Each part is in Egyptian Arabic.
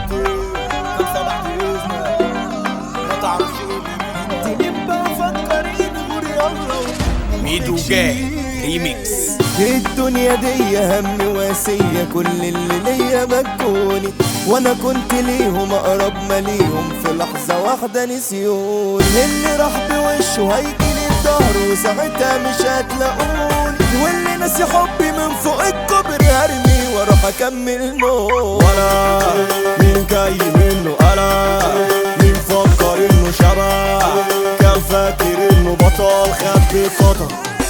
كابتن خمسة بعد إذنك ما تعرفش إيه اللي مين بقى فكرين قول يلا ميدو جاي ريميكس الدنيا دي هم واسية كل اللي ليا مجوني وانا كنت ليهم اقرب ما ليهم في لحظة واحدة نسيون اللي راح بوشه هيجيلي الظهر وساعتها مش هتلاقوني واللي ناسي حبي من فوق الكوبري هرمي واروح اكمل نوم ولا مين جاي منه انا مين فكر انه شبه كان فاكر انه بطل خد بقطر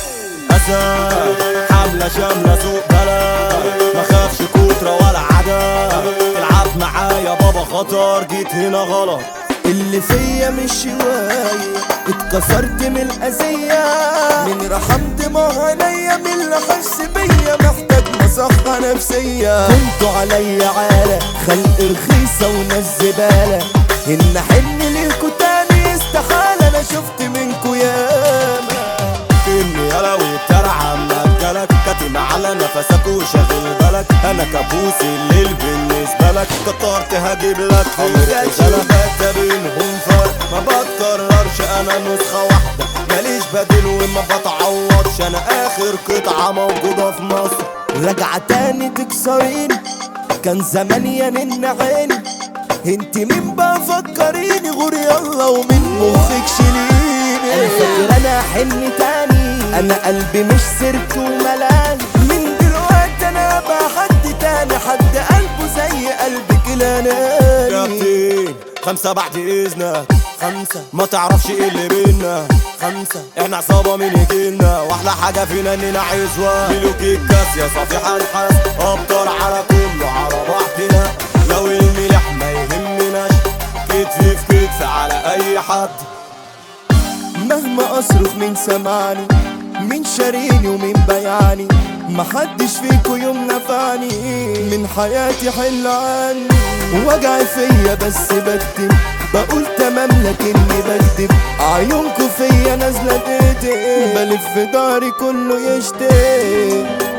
اسد حملة شاملة سوق بلد ما خافش كترة ولا عدا تلعب معايا بابا خطر جيت هنا غلط اللي فيا مش شواية اتكسرت من الأذية من رحمت ما عينيا من اللي حس بيا محتاج مصحة نفسية كنتوا عليا عالة خلق رخيصة وناس زبالة إن حن ليكوا تاني استحالة أنا شفت منكوا ياما اني يلا وترعى مجالك كاتم على نفسك وشاغل بالك انا كابوس الليل بالنسبه لك كترت هجيب لك في انا بات بينهم فرق ما بتكررش انا نسخه واحده ماليش بديل وما بتعوضش انا اخر قطعه موجوده في مصر راجعة تاني تكسريني كان زمان يا نن عيني انت مين بقى فكريني غور يلا ومن مخك شيليني انا فاكر انا حن تاني انا قلبي مش سرت وملان من دلوقتي انا بقى حد تاني حد قلبه زي قلبك الاناني كابتن خمسة بعد إذنك خمسة ما تعرفش ايه اللي بينا خمسة احنا عصابة من ايدينا واحلى حاجة فينا اننا عزوة ملوك الكاس يا صافي حنحاس ابطال على كله على بعضنا لو الملح ما يهمناش كتف في كتف على اي حد مهما اصرف مين سمعني مين شاريني ومين بيعني محدش فيكو يوم نفعني من حياتي حل عني وجعي فيا بس بكتب بقول تمام لكني بكدب عيونكو فيا نازلة تقتل بلف في داري كله يشتم